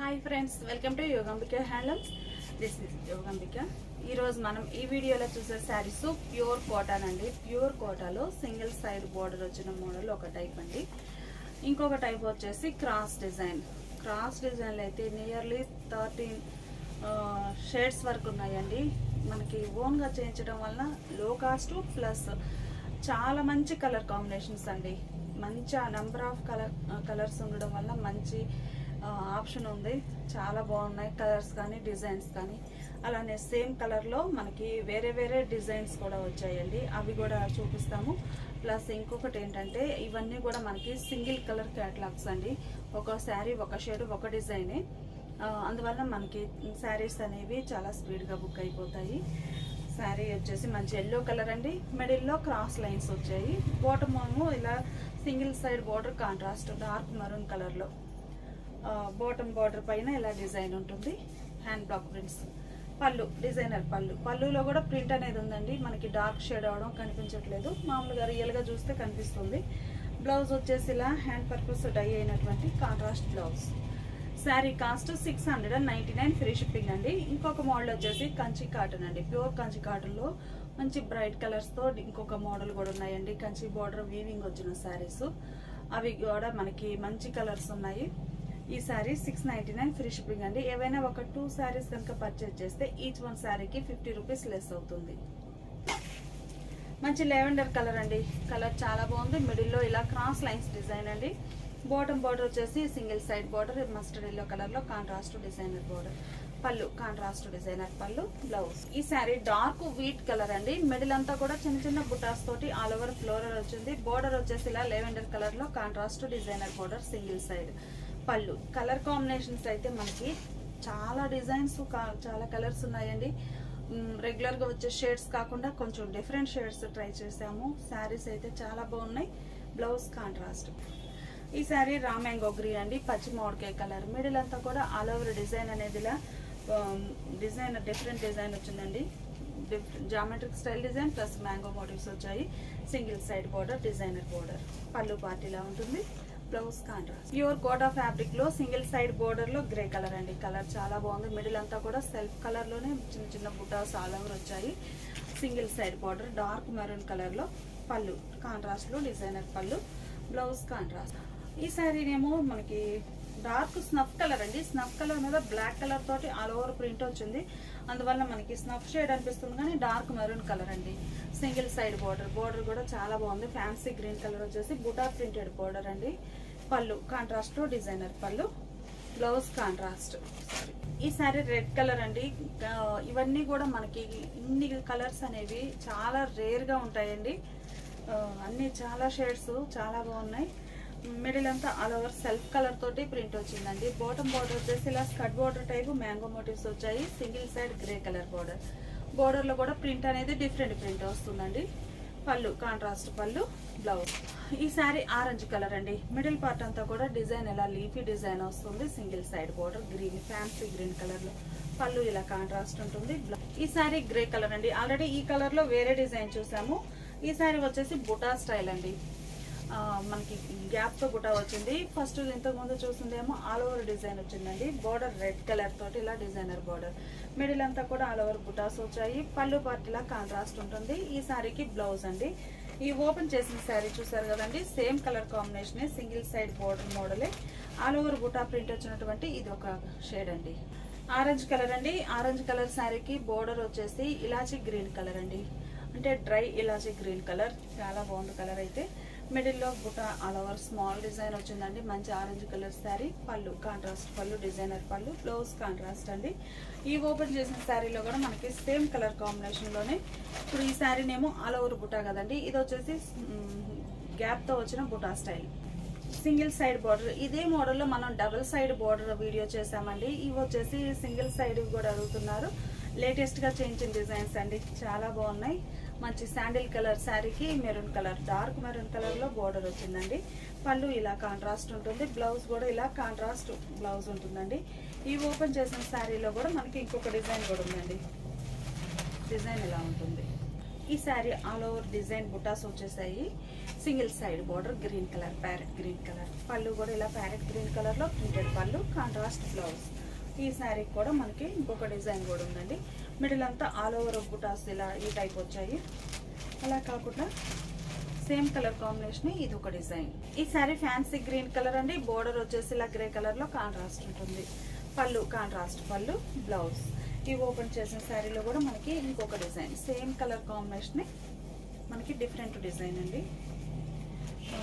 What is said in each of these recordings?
hi friends welcome to Yogambika handlooms this is Yogambika ఈరోజు మనం ఈ వీడియోలో చూసే శారీస్ ప్యూర్ కాటన్ అండి ప్యూర్ కోటాలో సింగిల్ సైడ్ బోర్డర్ వచ్చిన మోడల్ ఒక టైప్ అండి ఇంకొక టైప్ వచ్చేసి క్రాస్ డిజైన్ క్రాస్ డిజైన్లు అయితే నియర్లీ థర్టీన్ షేడ్స్ వరకు ఉన్నాయండి మనకి ఓన్గా చేయించడం వలన లో కాస్ట్ ప్లస్ చాలా మంచి కలర్ కాంబినేషన్స్ అండి మంచి నెంబర్ ఆఫ్ కలర్ కలర్స్ ఉండడం వల్ల మంచి ఆప్షన్ ఉంది చాలా బాగున్నాయి కలర్స్ కానీ డిజైన్స్ కానీ అలానే సేమ్ కలర్లో మనకి వేరే వేరే డిజైన్స్ కూడా వచ్చాయండి అవి కూడా చూపిస్తాము ప్లస్ ఇంకొకటి ఏంటంటే ఇవన్నీ కూడా మనకి సింగిల్ కలర్ క్యాటలాగ్స్ అండి ఒక శారీ ఒక షేడ్ ఒక డిజైనే ఆ, అందువల్ల మనకి శారీస్ అనేవి చాలా స్పీడ్గా బుక్ అయిపోతాయి శారీ వచ్చేసి మంచి ఎల్లో కలర్ అండి మిడిల్లో క్రాస్ లైన్స్ వచ్చాయి బాటమ్ ఏమో ఇలా single side border contrast dark maroon కలర్లో బాటమ్ బార్డర్ పైన ఇలా డిజైన్ ఉంటుంది hand block prints pallu designer pallu పళ్ళులో కూడా ప్రింట్ అనేది ఉందండి మనకి డార్క్ షేడ్ అవడం కనిపించట్లేదు మామూలుగా రియల్గా చూస్తే కనిపిస్తుంది బ్లౌజ్ వచ్చేసి ఇలా హ్యాండ్ పర్పస్ డై అయినటువంటి contrast blouse sari cost six hundred and ninety nine free shipping అండి ఇంకొక మోడల్ వచ్చేసి కంచి కాటన్ అండి ప్యూర్ కంచి కాటన్లో మంచి బ్రైట్ కలర్స్తో ఇంకొక మోడల్ కూడా ఉన్నాయండి కంచి బార్డర్ వీవింగ్ వచ్చిన శారీస్ అవి కూడా మనకి మంచి కలర్స్ ఉన్నాయి ఈ sari six ninety nine free shipping అండి ఏవైనా ఒక టూ శారీస్ కనుక పర్చేజ్ చేస్తే ఈచ్ వన్ శారీకి ఫిఫ్టీ రూపీస్ లెస్ అవుతుంది మంచి లెవెండర్ కలర్ అండి కలర్ చాలా బాగుంది మిడిల్లో ఇలా క్రాస్ లైన్స్ డిజైన్ అండి బాటమ్ బార్డర్ వచ్చేసి single side border mustard yellow colour లో contrast designer border pallu contrast designer pallu blouse ఈ శారీ డార్క్ వీట్ కలర్ అండి మిడిల్ అంతా కూడా చిన్న చిన్న బుటాస్ తోటి ఆల్ ఓవర్ ఫ్లోరల్ వచ్చింది బార్డర్ వచ్చేసి ఇలా లెవెండర్ కలర్ లో contrast designer border single side pallu colour combinations అయితే మనకి చాలా డిజైన్స్ చాలా కలర్స్ ఉన్నాయండి రెగ్యులర్ గా వచ్చే షేడ్స్ కాకుండా కొంచెం డిఫరెంట్ షేడ్స్ ట్రై చేసాము శారీస్ అయితే చాలా బాగున్నాయి బ్లౌజ్ కాంట్రాస్ట్ ఈ శారీ రామ్యాంగో గ్రీన్ అండి పచ్చి మామిడికాయ కలర్ మిడిల్ అంతా కూడా ఆల్ ఓవర్ డిజైన్ అనేది ఇలా డిజైన్ డిఫరెంట్ డిజైన్ వచ్చిందండి geometric style design plus mango motifs వచ్చాయి single side border designer border pallu పార్టీలా ఉంటుంది blouse contrast pure Kota fabric లో సింగిల్ సైడ్ బోర్డర్ లో గ్రే కలర్ అండి కలర్ చాలా బాగుంది మిడిల్ అంతా కూడా సెల్ఫ్ కలర్ లోనే చిన్న చిన్న బుటాస్ ఆల్ ఓవర్ వచ్చాయి single side border dark maroon colour లో పళ్ళు కాంట్రాస్ట్ లో డిజైనర్ పళ్ళు బ్లౌజ్ కాంట్రాస్ట్ ఈ శారీనేమో మనకి డార్క్ స్నఫ్ కలర్ అండి స్నఫ్ కలర్ మీద బ్లాక్ కలర్ తోటి ఆల్ ఓవర్ ప్రింట్ వచ్చింది అందువల్ల మనకి స్నఫ్ షేడ్ అనిపిస్తుంది కానీ డార్క్ మెరూన్ కలర్ అండి సింగిల్ సైడ్ బార్డర్ బార్డర్ కూడా చాలా బాగుంది ఫ్యాన్సీ గ్రీన్ కలర్ వచ్చేసి బుటా ప్రింటెడ్ బార్డర్ అండి pallu contrast designer pallu blouse contrast ఈ సారీ రెడ్ కలర్ అండి ఆ, ఇవన్నీ కూడా మనకి ఇన్ని కలర్స్ అనేవి చాలా రేర్ గా ఉంటాయండి ఆ, అన్ని చాలా షేడ్స్ చాలా బాగున్నాయి మిడిల్ అంతా ఆల్ ఓవర్ సెల్ఫ్ కలర్ తోటి ప్రింట్ వచ్చిందండి బాటమ్ బార్డర్ వచ్చేసి ఇలా స్కట్ బార్డర్ టైప్ మ్యాంగో మోటివ్స్ వచ్చాయి single side grey colour border border లో కూడా ప్రింట్ అనేది డిఫరెంట్ ప్రింట్ వస్తుందండి పళ్ళు కాంట్రాస్ట్ పళ్ళు బ్లౌజ్ ఈ శారీ ఆరెంజ్ కలర్ అండి మిడిల్ పార్ట్ అంతా కూడా డిజైన్ ఇలా లీఫీ డిజైన్ వస్తుంది single side border green fancy green colour లో పళ్ళు ఇలా కాంట్రాస్ట్ ఉంటుంది బ్లౌ- ఈ శారీ గ్రే కలర్ అండి ఆల్రెడీ ఈ కలర్ లో వేరే డిజైన్ చూసాము ఈ శారీ వచ్చేసి బుటా స్టైల్ అండి ఆ, మనకి గ్యాప్ తో బుటా వచ్చింది ఫస్ట్ ఇంతకు ముందు చూసిందేమో ఆల్ ఓవర్ డిజైన్ వచ్చిందండి బోర్డర్ రెడ్ కలర్ తోటి ఇలా డిజైనర్ బోర్డర్ మిడిల్ అంతా కూడా ఆల్ ఓవర్ బుటాస్ వచ్చాయి పళ్ళు పార్ట్ ఇలా కాంట్రాస్ట్ ఉంటుంది ఈ శారీకి బ్లౌజ్ అండి ఈ ఓపెన్ చేసిన శారీ చూసారు కదండి same colour combination single side border మోడలే ఆల్ ఓవర్ బుటా ప్రింట్ వచ్చినటువంటి ఇది ఒక షేడ్ అండి ఆరెంజ్ కలర్ అండి ఆరెంజ్ కలర్ శారీకి బోర్డర్ వచ్చేసి ఇలాచీ గ్రీన్ కలర్ అండి అంటే డ్రై ఇలాచీ గ్రీన్ కలర్ చాలా బాగుంది కలర్ అయితే మిడిల్లో బుట్ట ఆల్ ఓవర్ స్మాల్ డిజైన్ వచ్చిందండి మంచి ఆరెంజ్ కలర్ శారీ పళ్ళు కాంట్రాస్ట్ పళ్ళు డిజైనర్ పళ్ళు బ్లౌజ్ కాంట్రాస్ట్ అండి ఈ ఓపెన్ చేసిన శారీలో కూడా మనకి సేమ్ కలర్ కాంబినేషన్లోనే ఇప్పుడు ఈ శారీనేమో ఆల్ ఓవర్ బుటా కదండి ఇది వచ్చేసి గ్యాప్తో వచ్చిన buta style single side border ఇదే మోడల్లో మనం డబుల్ సైడ్ బార్డర్ వీడియో చేసామండి ఇవి వచ్చేసి సింగిల్ సైడ్ కూడా అడుగుతున్నారు లేటెస్ట్ గా చేయించిన డిజైన్స్ అండి చాలా బాగున్నాయి మంచి శాండిల్ కలర్ శారీకి maroon colour dark maroon colour లో బార్డర్ వచ్చిందండి పళ్ళు ఇలా కాంట్రాస్ట్ ఉంటుంది బ్లౌజ్ కూడా ఇలా కాంట్రాస్ట్ బ్లౌజ్ ఉంటుందండి ఈ ఓపెన్ చేసిన శారీలో కూడా మనకి ఇంకొక డిజైన్ కూడా ఉందండి డిజైన్ ఇలా ఉంటుంది ఈ sari all over design butas వచ్చేసాయి single side border green colour parrot green colour pallu కూడా ఇలా ప్యారెట్ గ్రీన్ కలర్లో ప్రింటెడ్ పళ్ళు కాంట్రాస్ట్ బ్లౌజ్ ఈ శారీ కూడా మనకి ఇంకొక డిజైన్ కూడా ఉందండి మిడిల్ అంతా ఆల్ ఓవర్ బుటాస్ ఇలా ఈ టైప్ వచ్చాయి అలా కాకుండా సేమ్ కలర్ కాంబినేషన్ ఇది ఒక డిజైన్ ఈ శారీ ఫ్యాన్సీ గ్రీన్ కలర్ అండి బోర్డర్ వచ్చేసి ఇలా గ్రే కలర్ లో కాంట్రాస్ట్ ఉంటుంది పళ్ళు కాంట్రాస్ట్ పళ్ళు బ్లౌజ్ ఇవి ఓపెన్ చేసిన శారీలో కూడా మనకి ఇంకొక డిజైన్ సేమ్ కలర్ కాంబినేషన్ మనకి డిఫరెంట్ డిజైన్ అండి ఆ,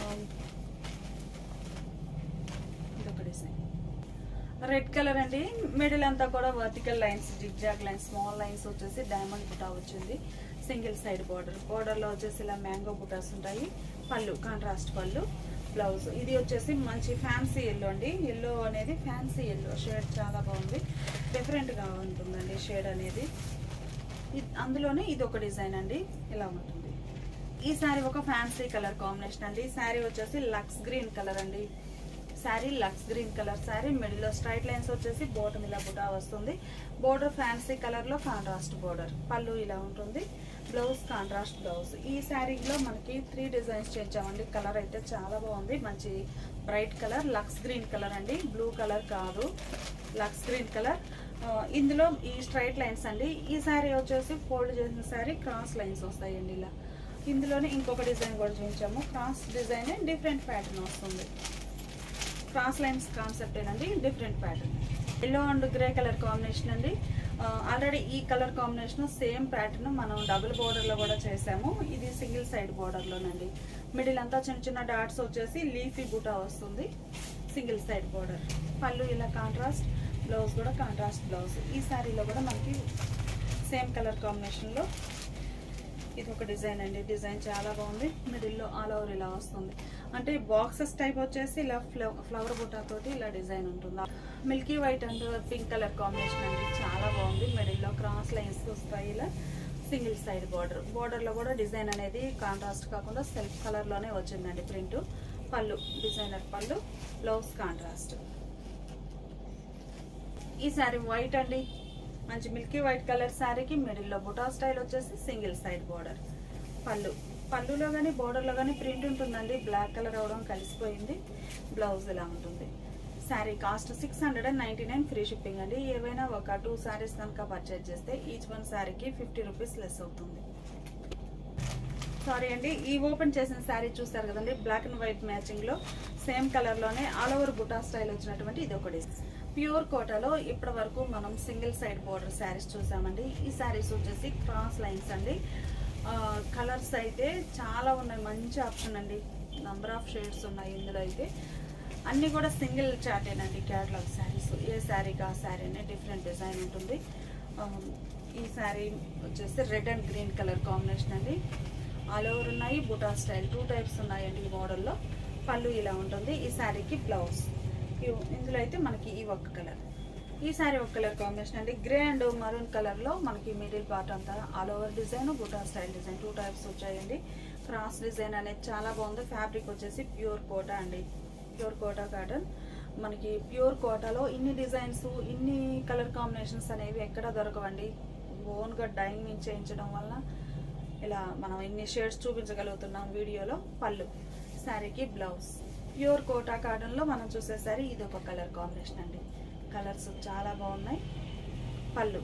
ఇదొక డిజైన్ రెడ్ కలర్ అండి మిడిల్ అంతా కూడా vertical lines zigzag lines small lines వచ్చేసి డైమండ్ బుటా వచ్చింది సింగిల్ సైడ్ బార్డర్ బార్డర్ లో వచ్చేసి ఇలా మ్యాంగో బుటాస్ ఉంటాయి పళ్ళు కాంట్రాస్ట్ పళ్ళు బ్లౌజ్ ఇది వచ్చేసి మంచి ఫ్యాన్సీ ఎల్లో అండి ఎల్లో అనేది ఫ్యాన్సీ ఎల్లో షేడ్ చాలా బాగుంది డిఫరెంట్ గా ఉంటుందండి షేడ్ అనేది ఇది- అందులోనే ఇది ఒక డిజైన్ అండి ఇలా ఉంటుంది ఈ శారీ ఒక ఫ్యాన్సీ కలర్ కాంబినేషన్ అండి శారీ వచ్చేసి లక్స్ గ్రీన్ కలర్ అండి sari lux green colour sari middle లో స్ట్రైట్ లైన్స్ వచ్చేసి బోటం ఇలా బుటా వస్తుంది బోర్డర్ ఫ్యాన్సీ కలర్ లో కాంట్రాస్ట్ బోర్డర్ పళ్ళు ఇలా ఉంటుంది బ్లౌజ్ కాంట్రాస్ట్ బ్లౌజ్ ఈ శారీలో మనకి త్రీ డిజైన్స్ చేయించామండి కలర్ అయితే చాలా బాగుంది మంచి bright colour lux green colour అండి బ్లూ కలర్ కాదు లక్స్ గ్రీన్ కలర్ ఆ, ఇందులో ఈ స్ట్రైట్ లైన్స్ అండి ఈ శారీ వచ్చేసి ఫోల్డ్ చేసిన శారీ క్రాస్ లైన్స్ వస్తాయండి ఇలా ఇందులోనే ఇంకొక డిజైన్ కూడా చూపించాము క్రాస్ డిజైన్ డిఫరెంట్ ప్యాటర్న్ వస్తుంది క్రాస్ లైన్స్ కాన్సెప్ట్ ఏనండి different pattern yellow and grey colour combination అండి ఆల్రెడీ ఈ కలర్ కాంబినేషన్ సేమ్ ప్యాటర్న్ మనం డబుల్ బోర్డర్ లో కూడా చేసాము ఇది సింగిల్ సైడ్ బోర్డర్ లోనండి మిడిల్ అంతా చిన్న చిన్న డాట్స్ వచ్చేసి లీఫీ బూటా వస్తుంది సింగిల్ సైడ్ బోర్డర్ పళ్ళు ఇలా కాంట్రాస్ట్ బ్లౌజ్ కూడా కాంట్రాస్ట్ బ్లౌజ్ ఈ శారీలో కూడా మనకి సేమ్ కలర్ కాంబినేషన్ లో ఇది ఒక డిజైన్ అండి డిజైన్ చాలా బాగుంది మిడిల్లో ఆల్ ఓవర్ ఇలా వస్తుంది అంటే బాక్సెస్ టైప్ వచ్చేసి ఇలా ఫ్లవర్ బుట్టా తోటి ఇలా డిజైన్ ఉంటుంది milky white and pink colour combination అండి చాలా బాగుంది మిడిల్లో క్రాస్ లైన్స్ వస్తాయి ఇలా సింగిల్ సైడ్ బార్డర్ బార్డర్ లో కూడా డిజైన్ అనేది కాంట్రాస్ట్ కాకుండా సెల్ఫ్ కలర్ లోనే వచ్చిందండి ప్రింట్ పళ్ళు డిజైనర్ పళ్ళు బ్లౌజ్ కాంట్రాస్ట్ ఈ శారీ వైట్ అండి మంచి మిల్కీ వైట్ కలర్ శారీకి మిడిల్లో బుటా స్టైల్ వచ్చేసి సింగిల్ సైడ్ బార్డర్ పళ్ళు పళ్ళులో కానీ బార్డర్లో కానీ ప్రింట్ ఉంటుందండి బ్లాక్ కలర్ అవడం కలిసిపోయింది బ్లౌజ్ ఇలా ఉంటుంది sari cost six hundred and ninety nine free shipping అండి ఏవైనా ఒక టూ శారీస్ కనుక పర్చేజ్ చేస్తే ఈచ్ వన్ శారీకి ఫిఫ్టీ రూపీస్ లెస్ అవుతుంది సారీ అండి ఈ ఓపెన్ చేసిన శారీ చూస్తారు కదండి బ్లాక్ అండ్ వైట్ మ్యాచింగ్ లో సేమ్ కలర్ లోనే ఆల్ ఓవర్ బుటా స్టైల్ వచ్చినటువంటి ఇది ఒకటి ప్యూర్ కోటాలో ఇప్పటి వరకు మనం సింగిల్ సైడ్ బోర్డర్ శారీస్ చూసామండి ఈ శారీస్ వచ్చేసి క్రాస్ లైన్స్ అండి కలర్స్ అయితే చాలా ఉన్నాయి మంచి ఆప్షన్ అండి నంబర్ ఆఫ్ షేడ్స్ ఉన్నాయి ఇందులో అయితే అన్ని కూడా సింగిల్ చార్టేనండి క్యాటలాగ్ శారీస్ ఏ శారీకి ఆ శారీ అనే డిఫరెంట్ డిజైన్ ఉంటుంది ఆ, ఈ శారీ వచ్చేసి red and green colour combination అండి ఆల్ ఓవర్ ఉన్నాయి బుటా స్టైల్ టూ టైప్స్ ఉన్నాయండి ఈ మోడల్లో పళ్ళు ఇలా ఉంటుంది ఈ శారీకి బ్లౌజ్ ఇవ్- ఇందులో అయితే మనకి ఈ ఒక్క కలర్ ఈ శారీ ఒక కలర్ కాంబినేషన్ అండి గ్రే అండ్ మరూన్ కలర్ లో మనకి మిడిల్ పార్ట్ అంతా all over design buta style design two types వచ్చాయండి క్రాస్ డిజైన్ అనేది చాలా బాగుంది ఫ్యాబ్రిక్ వచ్చేసి ప్యూర్ కోటా అండి ప్యూర్ కోటా కాటన్ మనకి ప్యూర్ కోటాలో ఇన్ని డిజైన్స్ ఇన్ని కలర్ కాంబినేషన్స్ అనేవి ఎక్కడ దొరకవండి ఓన్గా డైనింగ్ చేయించడం వల్ల ఇలా మనం ఇన్ని షేడ్స్ చూపించగలుగుతున్నాం వీడియోలో పళ్ళు శారీకి బ్లౌజ్ ప్యూర్ కోటా కాటన్ లో మనం చూసే సారీ ఇది ఒక కలర్ కాంబినేషన్ అండి కలర్స్ చాలా బాగున్నాయి పళ్ళు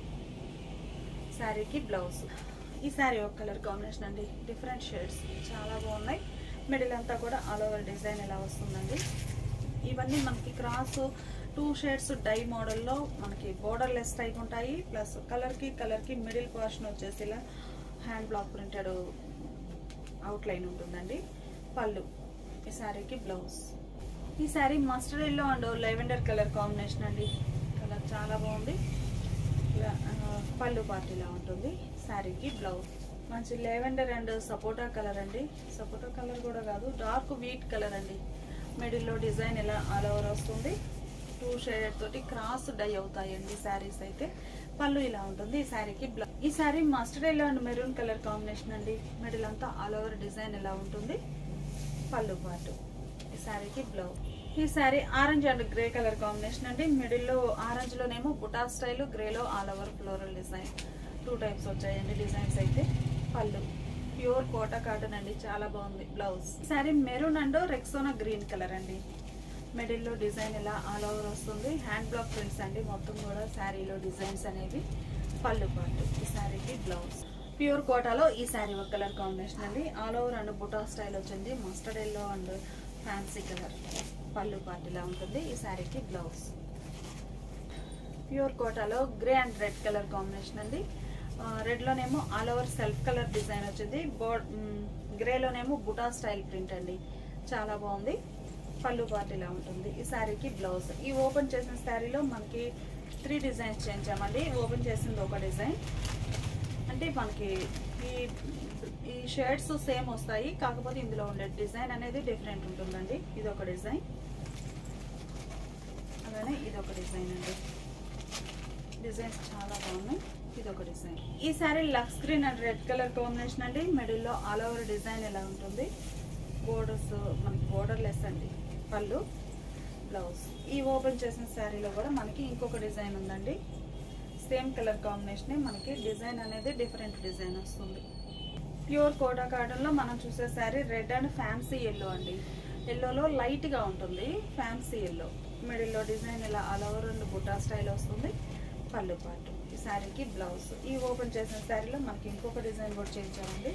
శారీకి బ్లౌజ్ ఈ శారీ ఒక కలర్ కాంబినేషన్ అండి డిఫరెంట్ షేడ్స్ చాలా బాగున్నాయి మిడిల్ అంతా కూడా ఆల్ ఓవర్ డిజైన్ ఇలా వస్తుందండి ఇవన్నీ మనకి క్రాస్ టూ షేడ్స్ డై మోడల్లో మనకి బోర్డర్లెస్ టైప్ ఉంటాయి ప్లస్ కలర్కి కలర్కి మిడిల్ పోర్షన్ వచ్చేసి ఇలా హ్యాండ్ బ్లాక్ ప్రింటెడ్ అవుట్లైన్ ఉంటుందండి పళ్ళు ఈ శారీకి బ్లౌజ్ ఈ sari mustard yellow and lavender colour combination అండి కలర్ చాలా బాగుంది ఇలా ఆ, పళ్ళు పార్టీలా ఉంటుంది శారీకి బ్లౌజ్ మంచి లెవెండర్ అండ్ సపోటా కలర్ అండి సపోటా కలర్ కూడా కాదు డార్క్ వీట్ కలర్ అండి మిడిల్లో డిజైన్ ఇలా ఆల్ ఓవర్ వస్తుంది టూ షేడెడ్ తోటి క్రాస్ డై అవుతాయండి శారీస్ అయితే పళ్ళు ఇలా ఉంటుంది ఈ శారీకి బ్లౌజ్ ఈ sari mustard yellow and maroon colour combination అండి మిడిల్ అంతా ఆల్ ఓవర్ డిజైన్ ఇలా ఉంటుంది పళ్ళు పాటు ఈ శారీకి బ్లౌజ్ ఈ sari orange and grey colour combination అండి మిడిల్ లో ఆరెంజ్ లోనేమో బుటా స్టైల్ గ్రేలో all over floral design two types వచ్చాయండి డిజైన్స్ అయితే పళ్ళు ప్యూర్ కోటా కాటన్ అండి చాలా బాగుంది blouse sari maroon and Rexona green colour అండి మిడిల్లో డిజైన్ ఇలా ఆల్ ఓవర్ వస్తుంది హ్యాండ్ బ్లాక్ ప్రింట్స్ అండి మొత్తం కూడా శారీలో డిజైన్స్ అనేవి పళ్ళు పాటు ఈ శారీకి బ్లౌజ్ ప్యూర్ కోటాలో ఈ శారీ ఒక కలర్ కాంబినేషన్ అండి all over and buta style వచ్చింది mustard yellow and fancy colour pallu పాటు ఇలా ఉంటుంది ఈ శారీకి బ్లౌజ్ ప్యూర్ కోటాలో grey and red colour combination అండి రెడ్లోనేమో all over self colour design వచ్చింది బోర్డ్ గ్రేలోనేమో బుటా స్టైల్ ప్రింట్ అండి చాలా బాగుంది పళ్ళు పార్ట్ ఇలా ఉంటుంది ఈ శారీకి బ్లౌజ్ ఈ ఓపెన్ చేసిన శారీలో మనకి త్రీ డిజైన్స్ చేయించామండి ఓపెన్ చేసింది ఒక డిజైన్ అంటే మనకి ఈ ఈ షర్ట్స్ సేమ్ వస్తాయి కాకపోతే ఇందులో ఉండే డిజైన్ అనేది డిఫరెంట్ ఉంటుందండి ఇది ఒక డిజైన్ అలానే ఇది ఒక డిజైన్ అండి డిజైన్స్ చాలా బాగున్నాయి ఇది ఒక డిజైన్ ఈ sari lux green and red colour combination అండి మిడిల్లో ఆల్ ఓవర్ డిజైన్ ఎలా ఉంటుంది బోర్డర్స్ మనకి బోర్డర్ లెస్ అండి పళ్ళు బ్లౌజ్ ఈ ఓపెన్ చేసిన శారీలో కూడా మనకి ఇంకొక డిజైన్ ఉందండి సేమ్ కలర్ కాంబినేషన్ మనకి డిజైన్ అనేది డిఫరెంట్ డిజైన్ వస్తుంది ప్యూర్ కోటా కాటన్లో మనం చూసే sari red and fancy yellow అండి ఎల్లోలో లైట్గా ఉంటుంది ఫ్యాన్సీ ఎల్లో మిడిల్లో డిజైన్ ఇలా all over and buta style వస్తుంది పళ్ళు పాటు ఈ శారీకి బ్లౌజ్ ఈ ఓపెన్ చేసిన శారీలో మనకి ఇంకొక డిజైన్ కూడా చేయించామండి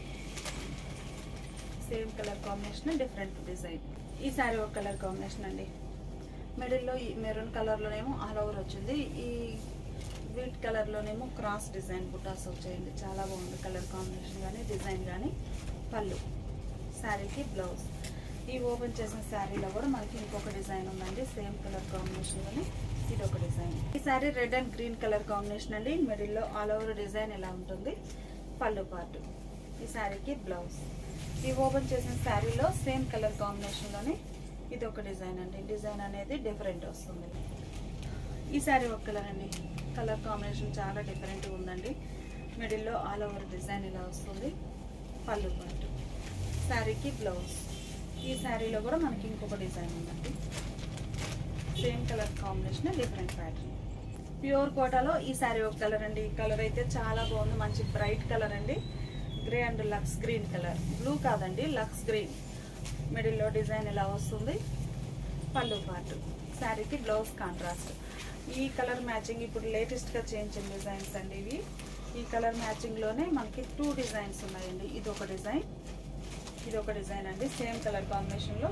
same colour combination different design ఈ శారీ ఒక కలర్ కాంబినేషన్ అండి మిడిల్లో ఈ మెరూన్ కలర్లోనేమో ఆల్ ఓవర్ వచ్చింది ఈ వీట్ కలర్లోనేమో క్రాస్ డిజైన్ బుటాస్ వచ్చాయండి చాలా బాగుంది కలర్ కాంబినేషన్ కానీ డిజైన్ కానీ పళ్ళు శారీకి బ్లౌజ్ ఈ ఓపెన్ చేసిన శారీలో కూడా మనకి ఇంకొక డిజైన్ ఉందండి సేమ్ కలర్ కాంబినేషన్ కానీ ఇది ఒక డిజైన్ ఈ sari red and green colour combination అండి మిడిల్లో ఆల్ ఓవర్ డిజైన్ ఎలా ఉంటుంది పళ్ళు పాటు ఈ శారీకి బ్లౌజ్ ఈ ఓపెన్ చేసిన శారీలో సేమ్ కలర్ కాంబినేషన్లోనే ఇది ఒక డిజైన్ అండి డిజైన్ అనేది డిఫరెంట్ వస్తుంది ఈ శారీ ఒక కలర్ అండి కలర్ కాంబినేషన్ చాలా డిఫరెంట్గా ఉందండి మిడిల్లో ఆల్ ఓవర్ డిజైన్ ఇలా వస్తుంది పళ్ళు పాటు శారీకి బ్లౌజ్ ఈ శారీలో కూడా మనకి ఇంకొక డిజైన్ ఉందండి same colour combination different pattern pure కోటాలో ఈ శారీ ఒక కలర్ అండి ఈ కలర్ అయితే చాలా బాగుంది మంచి బ్రైట్ కలర్ అండి grey and lux green colour blue కాదండి లక్స్ గ్రీన్ మిడిల్లో డిజైన్ ఇలా వస్తుంది పళ్ళు పాటు శారీకి బ్లౌజ్ కాంట్రాస్ట్ ఈ కలర్ మ్యాచింగ్ ఇప్పుడు లేటెస్ట్గా చేయించిన డిజైన్స్ అండి ఇవి ఈ కలర్ మ్యాచింగ్లోనే మనకి టూ డిజైన్స్ ఉన్నాయండి ఇది ఒక డిజైన్ ఇది ఒక డిజైన్ అండి సేమ్ కలర్ కాంబినేషన్లో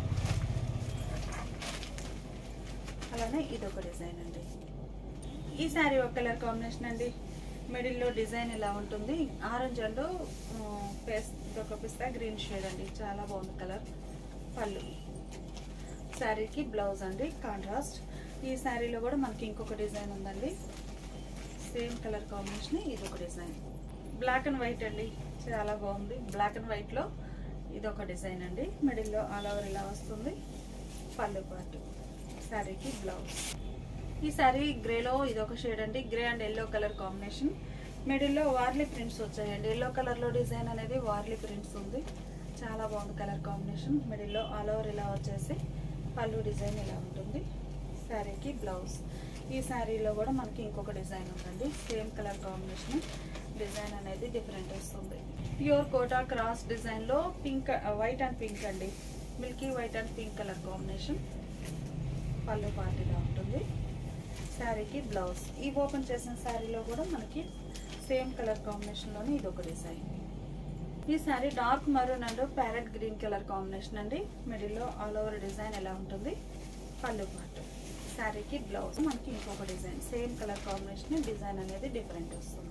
అలానే ఇది ఒక డిజైన్ అండి ఈ శారీ ఒక కలర్ కాంబినేషన్ అండి మిడిల్లో డిజైన్ ఇలా ఉంటుంది ఆరెంజ్ అండ్ పేస్ట్ ఒక పిస్తా గ్రీన్ షేడ్ అండి చాలా బాగుంది కలర్ పళ్ళు శారీకి బ్లౌజ్ అండి కాంట్రాస్ట్ ఈ శారీలో కూడా మనకి ఇంకొక డిజైన్ ఉందండి సేమ్ కలర్ కాంబినేషన్ ఇది ఒక డిజైన్ బ్లాక్ అండ్ వైట్ అండి చాలా బాగుంది బ్లాక్ అండ్ వైట్లో ఇది ఒక డిజైన్ అండి మిడిల్లో ఆల్ ఓవర్ ఇలా వస్తుంది పళ్ళు పాటు శారీకి బ్లౌజ్ ఈ శారీ గ్రేలో ఇది ఒక షేడ్ అండి grey and yellow colour combination మిడిల్లో వార్లీ ప్రింట్స్ వచ్చాయండి ఎల్లో కలర్లో డిజైన్ అనేది వార్లీ ప్రింట్స్ ఉంది చాలా బాగుంది కలర్ కాంబినేషన్ మిడిల్లో ఆల్ ఓవర్ ఇలా వచ్చేసి పళ్ళు డిజైన్ ఇలా ఉంటుంది శారీకి బ్లౌజ్ ఈ శారీలో కూడా మనకి ఇంకొక డిజైన్ ఉందండి సేమ్ కలర్ కాంబినేషన్ డిజైన్ అనేది డిఫరెంట్ వస్తుంది ప్యూర్ కోటా క్రాస్ డిజైన్లో పింక్ వైట్ అండ్ పింక్ అండి milky white and pink colour combination pallu పార్టీగా ఉంటుంది శారీకి బ్లౌజ్ ఈ ఓపెన్ చేసిన శారీలో కూడా మనకి సేమ్ కలర్ కాంబినేషన్లోనే ఇది ఒక డిజైన్ ఈ sari dark maroon and parrot green colour combination అండి మిడిల్లో ఆల్ ఓవర్ డిజైన్ ఎలా ఉంటుంది పళ్ళు పాటు శారీకి బ్లౌజ్ మనకి ఇంకొక design same colour combination design అనేది డిఫరెంట్ వస్తుంది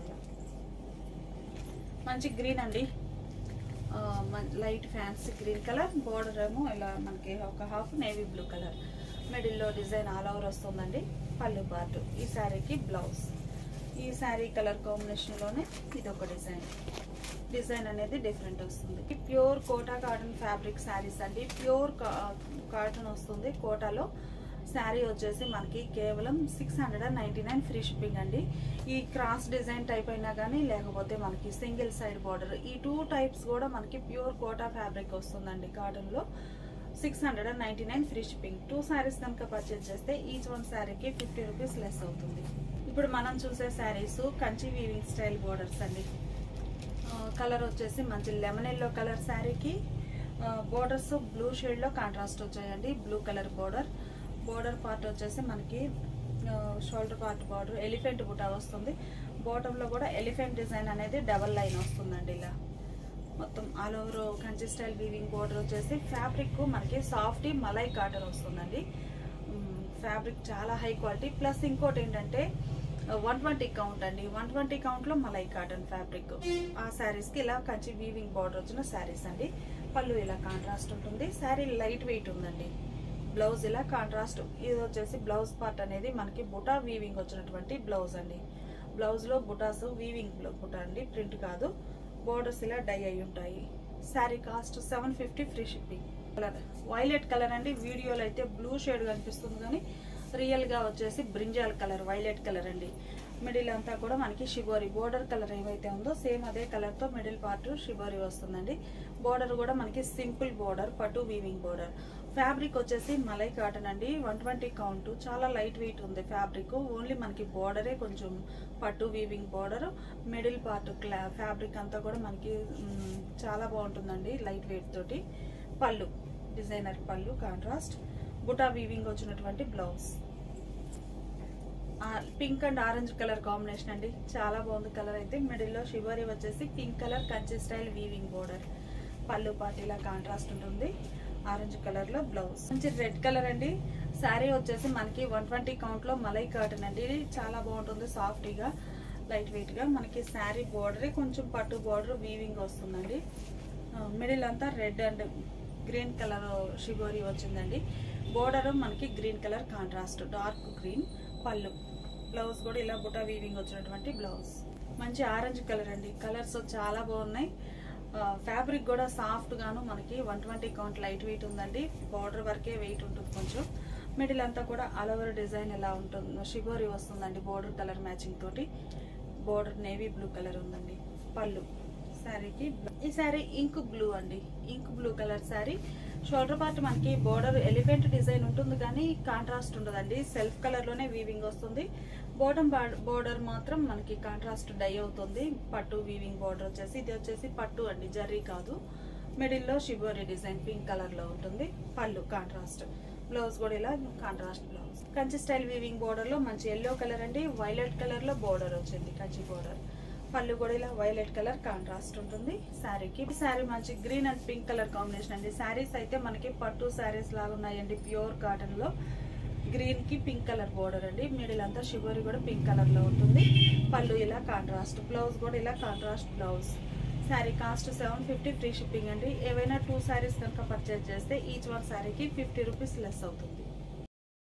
మంచి గ్రీన్ అండి light fancy green colour border ఏమో ఇలా మనకి ఒక హాఫ్ నేవీ బ్లూ కలర్ మిడిల్లో డిజైన్ ఆల్ ఓవర్ వస్తుందండి పళ్ళు పార్ట్ ఈ శారీకి బ్లౌజ్ ఈ శారీ కలర్ కాంబినేషన్లోనే ఇది ఒక డిజైన్ డిజైన్ అనేది డిఫరెంట్ వస్తుంది pure Kota cotton fabric saris అండి ప్యూర్ కాటన్ వస్తుంది కోటాలో శారీ వచ్చేసి మనకి కేవలం six hundred and ninety nine free shipping అండి ఈ క్రాస్ డిజైన్ టైప్ అయినా కానీ లేకపోతే మనకి సింగిల్ సైడ్ బార్డర్ ఈ టూ టైప్స్ కూడా మనకి ప్యూర్ కోటా ఫ్యాబ్రిక్ వస్తుందండి కాటన్లో six hundred and ninety nine free shipping two saris కనుక పర్చేజ్ చేస్తే ఈచ్ వన్ శారీకి ఫిఫ్టీ రూపీస్ లెస్ అవుతుంది ఇప్పుడు మనం చూసే saris Kanchi weaving style borders అండి కలర్ వచ్చేసి మంచి లెమన్ ఎల్లో కలర్ శారీకి బోర్డర్స్ బ్లూ షేడ్లో కాంట్రాస్ట్ వచ్చాయండి blue colour border border part వచ్చేసి మనకి shoulder part border elephant buta వస్తుంది బాటంలో కూడా ఎలిఫెంట్ డిజైన్ అనేది డబల్ లైన్ వస్తుందండి ఇలా మొత్తం all over Kanchi style weaving border వచ్చేసి ఫ్యాబ్రిక్ మనకి సాఫ్ట్ మలై కాటన్ వస్తుందండి ఫ్యాబ్రిక్ చాలా హై క్వాలిటీ ప్లస్ ఇంకోటి ఏంటంటే వన్ ట్వంటీ కౌంట్ అండి వన్ ట్వంటీ కౌంట్లో మలై కాటన్ ఫ్యాబ్రిక్ ఆ శారీస్కి ఇలా కంచి వీవింగ్ బార్డర్ వచ్చిన శారీస్ అండి పళ్ళు ఇలా కాంట్రాస్ట్ ఉంటుంది శారీ లైట్ వెయిట్ ఉందండి బ్లౌజ్ ఇలా కాంట్రాస్ట్ ఇది వచ్చేసి బ్లౌజ్ పార్ట్ అనేది మనకి బుటా వీవింగ్ వచ్చినటువంటి బ్లౌజ్ అండి బ్లౌజ్లో బుటాస్ వీవింగ్ బుటా అండి ప్రింట్ కాదు బోర్డర్స్ ఇలా డై అయి ఉంటాయి sari cost seven fifty free shipping colour violet colour అండి వీడియోలో అయితే బ్లూ షేడ్ కనిపిస్తుంది కానీ రియల్గా వచ్చేసి బ్రింజాల్ కలర్ వైలెట్ కలర్ అండి మిడిల్ అంతా కూడా మనకి షిబోరి బోర్డర్ కలర్ ఏవైతే ఉందో సేమ్ అదే కలర్తో మిడిల్ పార్ట్ షిబోరి వస్తుందండి బోర్డర్ కూడా మనకి simple border pattu weaving border fabric వచ్చేసి మలై కాటన్ అండి వన్ ట్వంటీ కౌంట్ చాలా లైట్ వెయిట్ ఉంది ఫ్యాబ్రిక్ ఓన్లీ మనకి బోర్డరే కొంచెం pattu weaving border middle part క్లా ఫ్యాబ్రిక్ అంతా కూడా మనకి మ్, చాలా బాగుంటుందండి లైట్ వెయిట్ తోటి pallu designer pallu contrast buta weaving వచ్చినటువంటి blouse pink and orange colour combination అండి చాలా బాగుంది కలర్ అయితే మిడిల్లో షివరీ వచ్చేసి pink colour Kanchi style weaving border pallu పార్టీలా కాంట్రాస్ట్ ఉంటుంది ఆరెంజ్ కలర్ లో బ్లౌజ్ మంచి రెడ్ కలర్ అండి శారీ వచ్చేసి మనకి వన్ ట్వంటీ కౌంట్ లో మలై కాటన్ అండి ఇది చాలా బాగుంటుంది సాఫ్టీగా లైట్ వెయిట్ గా మనకి శారీ బోర్డర్ కొంచెం పట్టు బోర్డర్ వీవింగ్ వస్తుందండి మిడిల్ అంతా red and green colour shibori వచ్చిందండి బోర్డర్ మనకి green colour contrast dark green pallu blouse కూడా ఇలా బుటా వీవింగ్ వచ్చినటువంటి బ్లౌజ్ మంచి ఆరెంజ్ కలర్ అండి కలర్స్ చాలా బాగున్నాయి ఫ్యాబ్రిక్ కూడా సాఫ్ట్ గాను మనకి one twenty count light weight ఉందండి బార్డర్ వరకే వెయిట్ ఉంటుంది కొంచెం మిడిల్ అంతా కూడా ఆల్ ఓవర్ డిజైన్ ఎలా ఉంటుంది షిబోరి వస్తుందండి బోర్డర్ కలర్ మ్యాచింగ్ తోటి బోర్డర్ నేవీ బ్లూ కలర్ ఉందండి పళ్ళు శారీకి ఈ శారీ ఇంక్ బ్లూ అండి ink blue colour sari shoulder part మనకి బోర్డర్ ఎలిఫెంట్ డిజైన్ ఉంటుంది కానీ కాంట్రాస్ట్ ఉండదండి సెల్ఫ్ కలర్ లోనే వీవింగ్ వస్తుంది బాటమ్ బోర్డర్ మాత్రం మనకి కాంట్రాస్ట్ డై అవుతుంది పట్టు వీవింగ్ బోర్డర్ వచ్చేసి ఇది వచ్చేసి పట్టు అండి జర్రీ కాదు మిడిల్లో షిబోరి డిజైన్ పింక్ కలర్ లో ఉంటుంది పళ్ళు కాంట్రాస్ట్ బ్లౌజ్ కూడా ఇలా contrast blouse Kanchi style weaving border లో మంచి ఎల్లో కలర్ అండి వైలెట్ కలర్ లో బోర్డర్ వచ్చింది కంచి బోర్డర్ పళ్ళు కూడా ఇలా వైలెట్ కలర్ కాంట్రాస్ట్ ఉంటుంది శారీకి శారీ మంచి green and pink colour combination అండి శారీస్ అయితే మనకి పట్టు శారీస్ లాగా ఉన్నాయండి ప్యూర్ కాటన్ లో గ్రీన్ కి పింక్ కలర్ బోర్డర్ అండి మిడిల్ అంతా షిబోరి కూడా పింక్ కలర్ లో ఉంటుంది పళ్ళు ఇలా కాంట్రాస్ట్ బ్లౌజ్ కూడా ఇలా contrast blouse sari cost seven fifty free shipping అండి ఏవైనా టూ శారీస్ కనుక పర్చేజ్ చేస్తే ఈచ్ వన్ శారీకి ఫిఫ్టీ రూపీస్ లెస్ అవుతుంది